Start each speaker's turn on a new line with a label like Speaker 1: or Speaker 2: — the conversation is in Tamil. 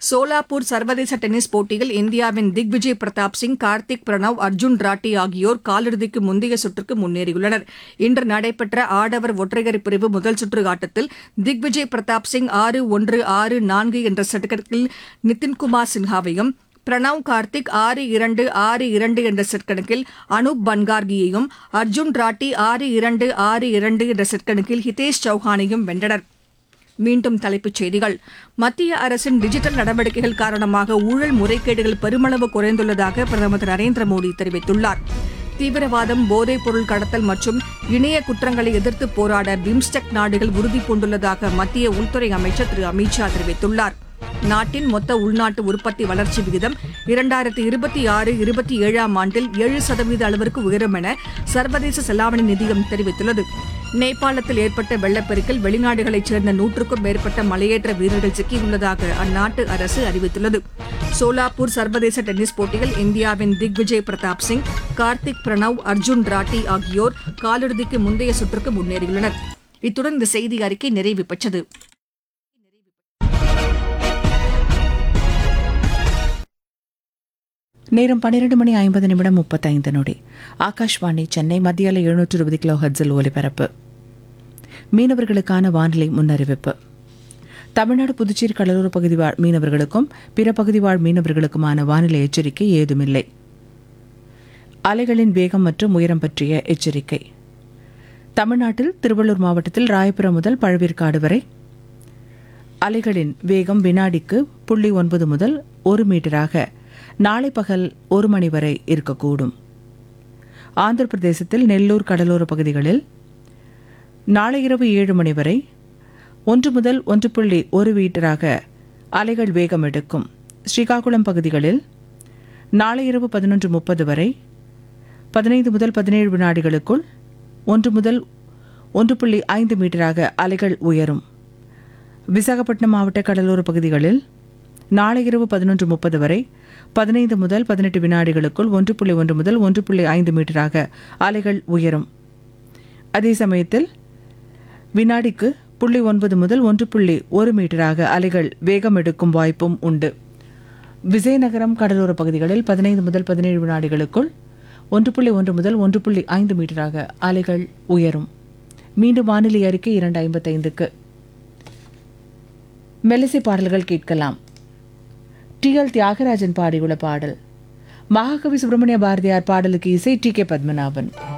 Speaker 1: சோலாப்பூர் சர்வதேச டென்னிஸ் போட்டியில் இந்தியாவின் திக்விஜய் பிரதாப் சிங் கார்த்திக் பிரணவ் அர்ஜுன் ராட்டி ஆகியோர் காலிறுதிக்கு முந்தைய சுற்றுக்கு முன்னேறியுள்ளனர் இன்று நடைபெற்ற ஆடவர் ஒற்றையர் பிரிவு முதல் சுற்று ஆட்டத்தில் திக்விஜய் பிரதாப் சிங் ஆறு ஒன்று ஆறு நான்கு என்ற செட் கணக்கில் நிதின்குமார் சின்ஹாவையும் பிரணவ் கார்த்திக் ஆறு இரண்டு ஆறு இரண்டு என்ற செட் கணக்கில் அனூப் பன்கார்கியையும் அர்ஜுன் ராட்டி ஆறு இரண்டு ஆறு இரண்டு என்ற செட் கணக்கில் ஹிதேஷ் சௌஹானையும் வென்றனர் மீண்டும் தலைப்புச் செய்திகள் மத்திய அரசின் டிஜிட்டல் நடவடிக்கைகள் காரணமாக ஊழல் முறைகேடுகள் பெருமளவு குறைந்துள்ளதாக பிரதமர் திரு நரேந்திர மோடி தெரிவித்துள்ளார் தீவிரவாதம் போதைப் பொருள் கடத்தல் மற்றும் இணைய குற்றங்களை எதிர்த்து போராட பிம்ஸ்டெக் நாடுகள் உறுதி பூண்டுள்ளதாக மத்திய உள்துறை அமைச்சர் திரு அமித் ஷா தெரிவித்துள்ளார் நாட்டின் மொத்த உள்நாட்டு உற்பத்தி வளர்ச்சி விகிதம் இரண்டாயிரத்தி இருபத்தி ஆறு இருபத்தி ஏழாம் ஆண்டில் ஏழு சதவீத அளவிற்கு உயரும் என சர்வதேச செலாவணி நிதியம் தெரிவித்துள்ளது நேபாளத்தில் ஏற்பட்ட வெள்ளப்பெருக்கில் வெளிநாடுகளைச் சேர்ந்த நூற்றுக்கும் மேற்பட்ட மலையேற்ற வீரர்கள் சிக்கியுள்ளதாக அந்நாட்டு அரசு அறிவித்துள்ளது சோலாப்பூர் சர்வதேச டென்னிஸ் போட்டியில் இந்தியாவின் திக்விஜய் பிரதாப் சிங் கார்த்திக் பிரணவ் அர்ஜுன் ராட்டி ஆகியோர் காலிறுதிக்கு முந்தைய சுற்றுக்கு முன்னேறியுள்ளனர் இத்துடன் இந்த செய்தி அறிக்கை நிறைவு பெற்றது
Speaker 2: நேரம் பன்னிரண்டு மணி ஐம்பது நிமிடம் முப்பத்தைந்து நொடி ஆகாஷ்வாணி சென்னை மத்தியால எழுநூற்று இருபது கிலோ ஹர்ட்ஸில் ஒலிபரப்பு மீனவர்களுக்கான வானிலை முன்னறிவிப்பு தமிழ்நாடு புதுச்சேரி கடலோர பகுதி வாழ் மீனவர்களுக்கும் பிற பகுதி வாழ் மீனவர்களுக்குமான வானிலை எச்சரிக்கை ஏதுமில்லை அலைகளின் வேகம் மற்றும் உயரம் பற்றிய எச்சரிக்கை தமிழ்நாட்டில் திருவள்ளூர் மாவட்டத்தில் ராயபுரம் முதல் பழவேற்காடு வரை அலைகளின் வேகம் வினாடிக்கு புள்ளி ஒன்பது முதல் ஒரு மீட்டராக நாளை பகல் ஒரு மணி வரை இருக்கக்கூடும் ஆந்திர பிரதேசத்தில் நெல்லூர் கடலோர பகுதிகளில் நாளை இரவு ஏழு மணி வரை ஒன்று முதல் ஒன்று புள்ளி ஒரு மீட்டராக அலைகள் வேகம் எடுக்கும் ஸ்ரீகாகுளம் பகுதிகளில் நாளை இரவு பதினொன்று முப்பது வரை பதினைந்து முதல் பதினேழு வினாடிகளுக்குள் ஒன்று முதல் ஒன்று புள்ளி ஐந்து மீட்டராக அலைகள் உயரும் விசாகப்பட்டினம் மாவட்ட கடலோர பகுதிகளில் நாளை இரவு பதினொன்று முப்பது வரை பதினைந்து முதல் பதினெட்டு வினாடிகளுக்குள் ஒன்று புள்ளி ஒன்று முதல் ஒன்று புள்ளி ஐந்து மீட்டராக அலைகள் உயரும் அதே சமயத்தில் வினாடிக்கு புள்ளி ஒன்பது முதல் ஒன்று புள்ளி ஒரு மீட்டராக அலைகள் வேகம் எடுக்கும் வாய்ப்பும் உண்டு விஜயநகரம் கடலோர பகுதிகளில் பதினைந்து முதல் பதினேழு வினாடிகளுக்குள் ஒன்று புள்ளி ஒன்று முதல் ஒன்று புள்ளி ஐந்து மீட்டராக அலைகள் உயரும் மீண்டும் வானிலை அறிக்கை இரண்டு ஐம்பத்தைந்துக்கு மெல்லிசை பாடல்கள் கேட்கலாம் டி எல் தியாகராஜன் பாடியுள்ள பாடல் மகாகவி சுப்பிரமணிய பாரதியார் பாடலுக்கு இசை டி கே பத்மநாபன்